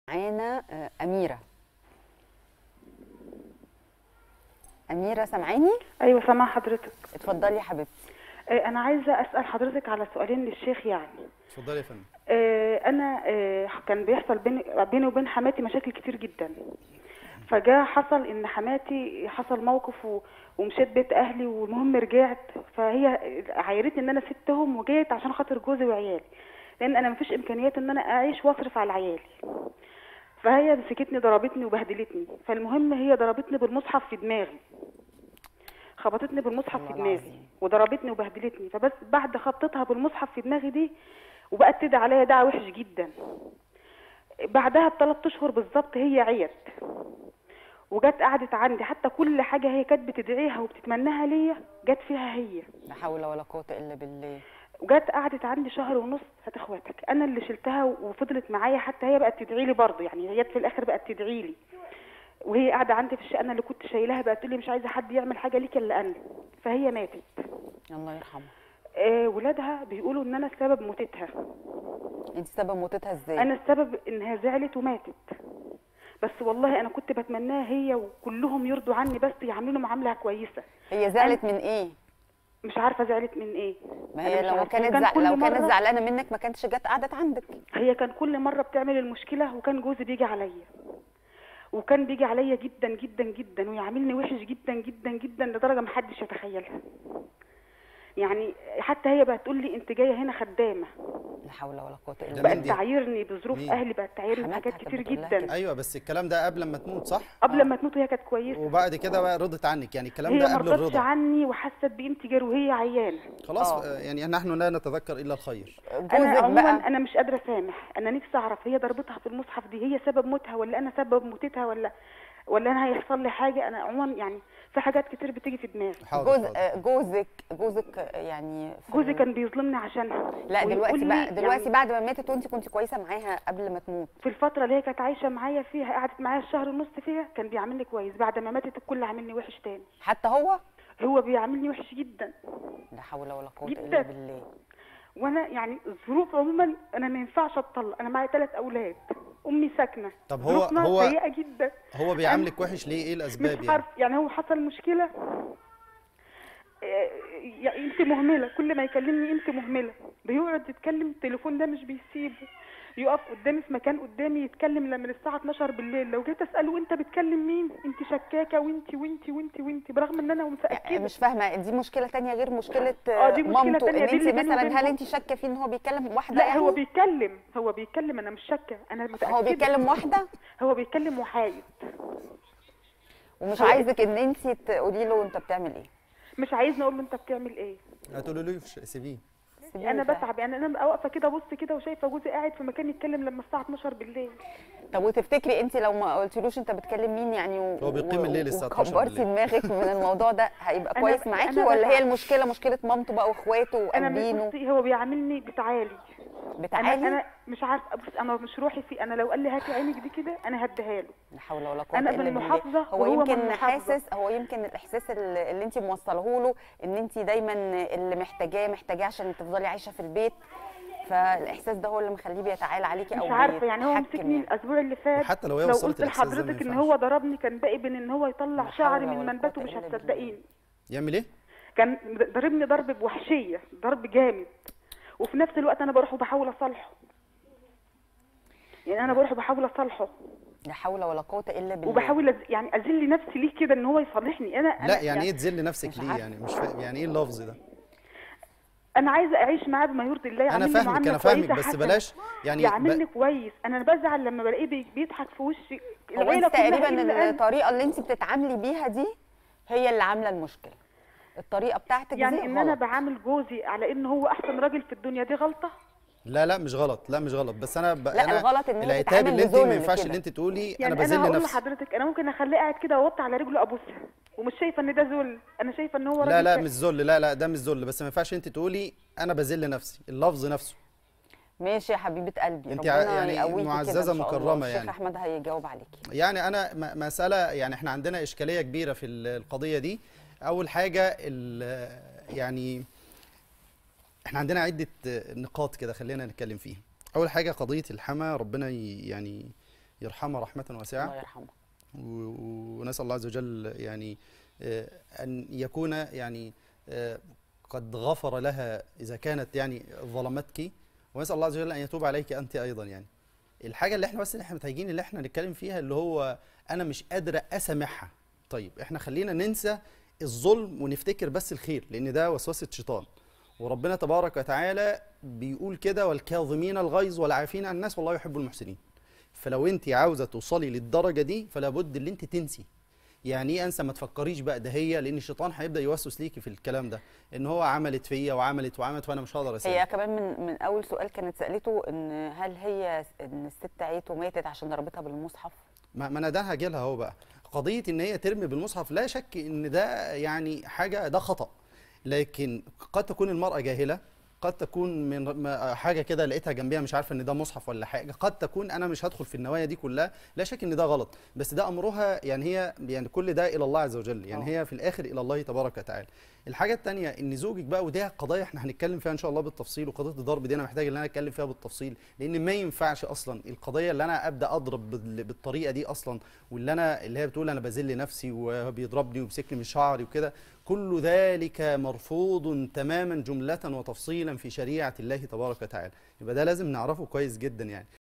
معانا آه، أميرة أميرة سامعاني؟ ايوه سامعه حضرتك اتفضلي يا حبيبتي آه، انا عايزه اسال حضرتك على سؤالين للشيخ يعني اتفضلي يا فندم آه، انا آه، كان بيحصل بيني بيني وبين حماتي مشاكل كتير جدا فجاء حصل ان حماتي حصل موقف و- ومشيت بيت اهلي والمهم رجعت فهي عايرتني ان انا سبتهم وجيت عشان خاطر جوزي وعيالي لان انا مفيش امكانيات ان انا اعيش واصرف على عيالي فهي مسكتني ضربتني وبهدلتني فالمهم هي ضربتني بالمصحف في دماغي خبطتني بالمصحف في الله دماغي العظيم. وضربتني وبهدلتني فبس بعد خبطتها بالمصحف في دماغي دي وبقت تدعي عليا دعوه وحش جدا بعدها بثلاث اشهر بالظبط هي عيت وجت قعدت عندي حتى كل حاجه هي كانت بتدعيها وبتتمناها ليا جت فيها هي لا حول ولا قوة إلا بالله وجت قعدت عندي شهر ونص هات اخواتك انا اللي شلتها وفضلت معايا حتى هي بقت تدعي لي برضه يعني هي في الاخر بقت تدعي لي وهي قاعده عندي في الشقه انا اللي كنت شايلاها بقت تقول لي مش عايزه حد يعمل حاجه ليك الا انا فهي ماتت الله يرحمها آه ولادها بيقولوا ان انا سبب موتتها أنت سبب موتتها إزاي؟ انا السبب انها زعلت وماتت بس والله انا كنت بتمناها هي وكلهم يرضوا عني بس يعملوا معامله كويسه هي زعلت من إيه؟ مش عارفه زعلت من ايه ما أنا هي مش لو عارفة. كانت كان زع... كل لو كانت مرة- زعلانة منك ما كانتش جت قعدت عندك هي كان كل مره بتعمل المشكله وكان جوزي بيجي عليا وكان بيجي عليا جدا جدا جدا ويعاملني وحش جدا جدا جدا لدرجه ما حدش يتخيلها يعني حتى هي بقت تقول لي انت جايه هنا خدامه لا حول ولا قوة إلا ده بالله بقت مين دي؟ تعايرني بظروف مين؟ اهلي بقت تعايرني حماتها بحاجات كانت كتير بتقول لها جدا كده. ايوه بس الكلام ده قبل ما تموت صح قبل ما تموت وهي كانت كويسه وبعد كده بقى رضت عنك يعني الكلام هي ده ما قبل رضتش الرضا عني وحست بقيمتي جار وهي عيانه خلاص آه. آه، يعني نحن لا نتذكر الا الخير انا جوزك عموما بقى انا مش قادره اسامح انا نفسي اعرف هي ضربتها في المصحف دي هي سبب موتها ولا انا سبب موتتها ولا ولا انا هيحصل لي حاجه انا عموما يعني في حاجات كتير بتيجي في دماغي حاضر جوز حاضر. آه، جوزك جوزك آه، يعني في جوزي ال- كان بيظلمني عشانها لا ويقول دلوقتي لي بقى دلوقتي يعني بعد ما ماتت وانت كنت كويسه معاها قبل ما تموت في الفتره اللي هي كانت عايشه معايا فيها قعدت معايا الشهر ونص فيها كان بيعاملني كويس بعد ما ماتت الكل عاملني وحش تاني حتى هو هو بيعاملني وحش جدا لا حول ولا قوه جداً. الا بالله وانا يعني الظروف عموما انا ما ينفعش اتطلق انا معايا ثلاث اولاد امي ساكنه طب هو- ظروفنا هو- سيئه جدا هو بيعاملك وحش ليه ايه الاسباب مش يعني عارف يعني هو حصل مشكله آه، يعني انت مهمله كل ما يكلمني انت مهمله بيقعد يتكلم التليفون ده مش بيسيبه يقف قدامي في مكان قدامي يتكلم لما الساعه 12 بالليل لو جيت اساله انت بتكلم مين انت شكاكه وانت وانت وانت وانت برغم ان انا يعني متاكده مش فاهمه دي مشكله تانية غير مشكله آه، دي مشكلة مامته تانية ان دي انت اللي بيني مثلا وبينه. هل انت شاكه فيه ان هو بيكلم واحده لا يعني هو بيتكلم هو بيتكلم انا مش شاكه انا متاكده هو بيكلم واحده هو بيتكلم وحايد ومش هو- عايزك ان انت تقولي له انت بتعمل ايه مش عايزني اقول له انت بتعمل ايه هتقولوا له سيبيه سيبيه انا بقى. بتعب يعني انا واقفه كده بص كده وشايفه جوزي قاعد في مكان يتكلم لما الساعه 12 بالليل طب وتفتكري انت لو ما قلتلوش انت بتكلم مين يعني و... هو بيقيم الليل الساعة 12 وكبرتي بالليل. دماغك من الموضوع ده هيبقى أنا- كويس معاكي أنا ولا هي بتعب. المشكله مشكله مامته بقى واخواته انا وقابلينه بصي هو بيعاملني بتعالي انا بتعالي انا مش عارفه بص انا مش روحي فيه انا لو قال لي هاتي عينك دي كده انا هديها له لا حول ولا قوه أنا الا من بالله المحافظة هو وهو من يمكن المحافظة. حاسس هو يمكن الاحساس اللي اللي انت موصله له ان انت دايما اللي محتاجاه محتاجاه عشان تفضلي عايشه في البيت فالاحساس ده هو اللي مخليه بيتعالى عليكي او مش عارفه يعني هو بيتحكم مسكني يعني. الاسبوع اللي فات وحتى لو هي لو وصلت قلت الإحساس ده ما لحضرتك ان ينفعش. هو ضربني كان باقي بين ان هو يطلع لا شعري حول من ولا منبته قوة مش إلا بالله. هتصدقيني يعمل ايه كان ضربني ضرب بوحشيه ضرب جامد وفي نفس الوقت انا بروح وبحاول اصالحه يعني انا بروح وبحاول اصالحه لا حول ولا قوه الا بالله وبحاول أز... يعني اذل نفسي ليه كده ان هو يصالحني انا لا أنا يعني ايه تذل نفسك مش ليه عارفة. يعني مش فاهم يعني ايه اللفظ ده انا عايزه اعيش معاه بما يرضي الله انا يعاملني فاهمك معاملة انا فاهمك كويسة بس حسنة. بلاش يعني يعاملني ب... كويس انا بزعل لما بلاقيه بي- بيضحك في وشي هو العيله انت كلها تقريبا إلا أنا. الطريقه اللي انت بتتعاملي بيها دي هي اللي عامله المشكله الطريقه بتاعتك يعني دي ان انا غلط. بعامل جوزي على ان هو احسن راجل في الدنيا دي غلطه لا لا مش غلط لا مش غلط بس انا ب... لا، أنا الغلط إن هي العتاب تتعامل اللي انت بذل ما ينفعش كده. اللي انت تقولي يعني انا بذل هقول نفسي لحضرتك انا ممكن اخليه قاعد كده واوطي على رجله ابوسها ومش شايفه ان ده ذل انا شايفه ان هو لا راجل لا كويس. مش ذل لا لا ده مش ذل بس ما ينفعش انت تقولي انا بذل نفسي اللفظ نفسه ماشي يا حبيبه قلبي انت ربنا يعني يقويكي كده معززة إن شاء الله. مكرمة الشيخ يعني. احمد هيجاوب عليكي يعني انا م- مساله يعني احنا عندنا اشكاليه كبيره في ال- القضيه دي اول حاجه ال- يعني احنا عندنا عده نقاط كده خلينا نتكلم فيها اول حاجه قضيه الحما ربنا ي- يعني يرحمها رحمه الله واسعه يرحمه و- ونسال الله عز وجل يعني آه، ان يكون يعني آه، قد غفر لها اذا كانت يعني ظلمتك ونسال الله عز وجل ان يتوب عليك انت ايضا يعني الحاجه اللي احنا بس اللي احنا محتاجين اللي احنا نتكلم فيها اللي هو انا مش قادره اسامحها طيب احنا خلينا ننسى الظلم ونفتكر بس الخير لان ده وسوسه شيطان وربنا تبارك وتعالى بيقول كده والكاظمين الغيظ والعافين عن الناس والله يحب المحسنين فلو انت عاوزه توصلي للدرجه دي فلا بد ان انت تنسي يعني ايه انسى ما تفكريش بقى ده هي لان الشيطان هيبدا يوسوس ليكي في الكلام ده ان هو عملت فيا وعملت وعملت وانا مش هقدر اسامح هي كمان من من اول سؤال كانت سالته ان هل هي ان الست عيت وماتت عشان ضربتها بالمصحف ما ما انا ده هاجي لها اهو بقى قضيه ان هي ترمي بالمصحف لا شك ان ده يعني حاجه ده خطا لكن قد تكون المراه جاهله قد تكون من ما- حاجه كده لقيتها جنبيها مش عارفه ان ده مصحف ولا حاجه قد تكون انا مش هدخل في النوايا دي كلها لا شك ان ده غلط بس ده امرها يعني هي يعني كل ده الى الله عز وجل يعني آه. هي في الاخر الى الله تبارك وتعالى الحاجه الثانيه ان زوجك بقى ودي قضايا احنا هنتكلم فيها ان شاء الله بالتفصيل وقضيه الضرب دي انا محتاج ان انا اتكلم فيها بالتفصيل لان ما ينفعش اصلا القضيه اللي انا ابدا اضرب بال- بالطريقه دي اصلا واللي انا اللي هي بتقول انا بذل نفسي وبيضربني وبيمسكني من شعري وكده كل ذلك مرفوض تماما جمله وتفصيلا في شريعه الله تبارك وتعالى يبقى ده لازم نعرفه كويس جدا يعني